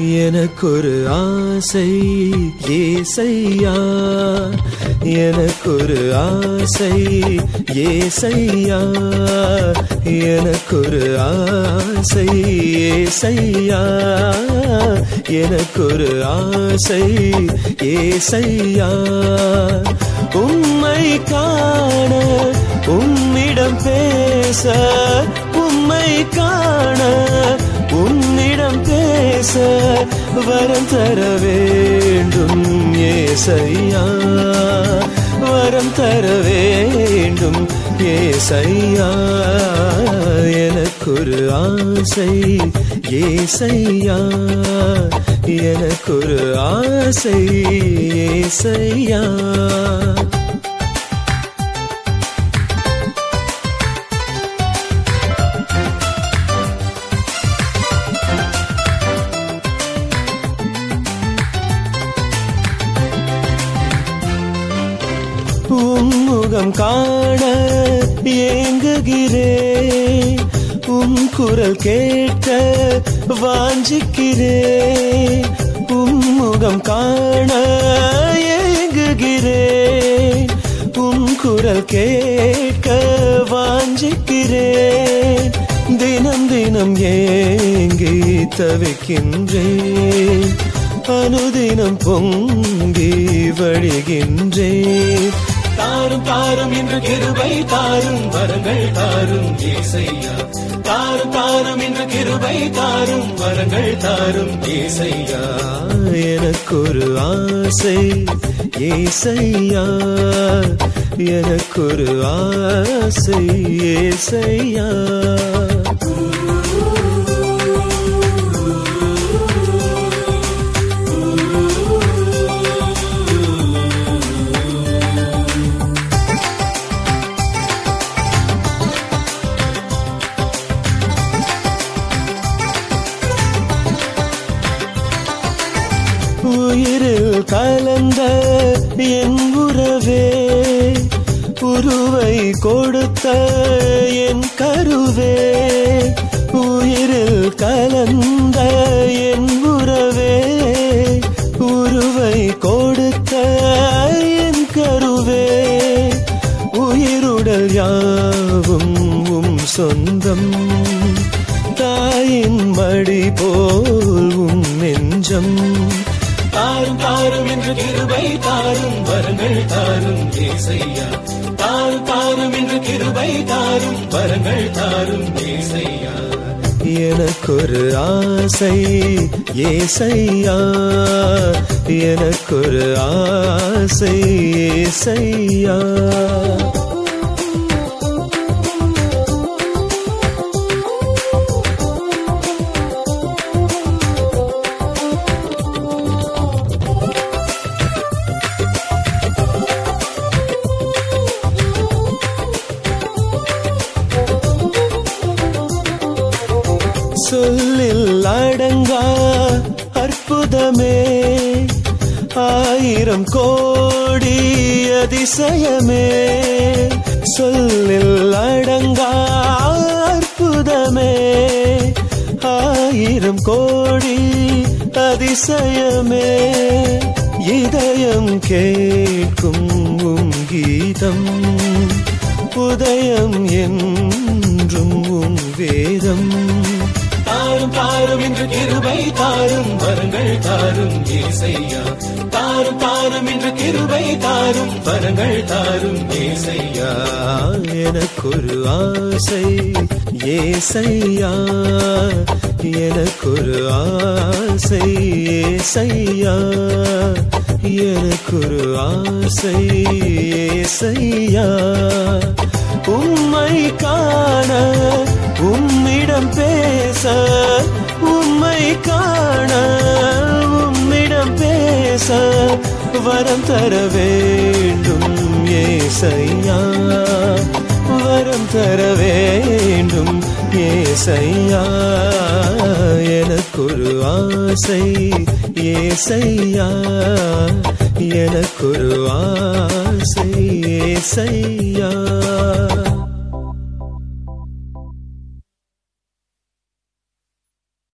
எனக்கொரு ஆசை ஏசையா எனக்கொரு ஆசை ஏசையா எனக்கொரு ஆசை ஏசையா எனக்கொரு ஆசை ஏசையா உம்மை காண உம்மிடம் பேச உம்மை காண உன்னிடம் பேச வரம் தர வேண்டும் ஏசையா வரம் தர வேண்டும் ஏசையா எனக்கொரு ஆசை ஏசையா எனக்கொரு ஆசை ஏசையா உம்முகம் காண ஏங்குகிறேன் உம் குரல் கேட்க வாஞ்சிக்கிறேன் உம்முகம் காண ஏங்குகிறேன் உம் குரல் கேட்க வாஞ்சிக்கிறேன் தினம் தினம் ஏங்கி தவிக்கின்றேன் அனுதினம் பொங்கி வழிகின்றேன் தாரும் தாரும் என்று கிருபை தாரும் வரங்கள் தாரும் ஏசையா தாரும் தாரும் என்று கிருபை தாரும் வரங்கள் தாரும் ஏசையா எனக்கொரு ஆசை ஏசையா எனக்கொரு ஆசை ஏசையா உயிரில் கலந்த என் உறவே உருவை கொடுத்த என் கருவே உயிரில் கலந்த என் உறவே உருவை கொடுத்த என் கருவே உயிருடல் யாவும் உம் சொந்தம் தாயின் மடி போல் உம் நெஞ்சம் தாரும் தாரும் என்று கிருபை தாரும் வரங்கள் தாரும் ஏசையா தாரும் தாரும் என்று கிருபை தாரும் வரங்கள் தாரும் ஏசையா எனக்கொரு ஆசை ஏசையா எனக்கொரு ஆசை ஏசையா சொல்லில் அடங்கா அற்புதமே ஆயிரம் கோடி அதிசயமே சொல்லில் அடங்கா அற்புதமே ஆயிரம் கோடி அதிசயமே இதயம் கேட்கும் உம் கீதம் உதயம் என்றும் உம் வேதம் தாரும் தாரும் என்று கிருபை தாரும் வரங்கள் தாரும் ஏசையா தாரும் தாரும் என்று கிருபை தாரும் வரங்கள் தாரும் ஏசையா எனக்கொரு ஆசை ஏசையா எனக்கொரு ஆசை ஏசையா எனக்கொரு ஆசை ஏசையா உம்மை காண உம்மிடம் பேச உம்மை காண உம்மிடம் பேச வரம் தர வேண்டும் ஏசையா வரம் தர வேண்டும் ஏசையா எனக்கொரு ஆசை ஏசையா எனக்கொரு ஆசை ஏசையா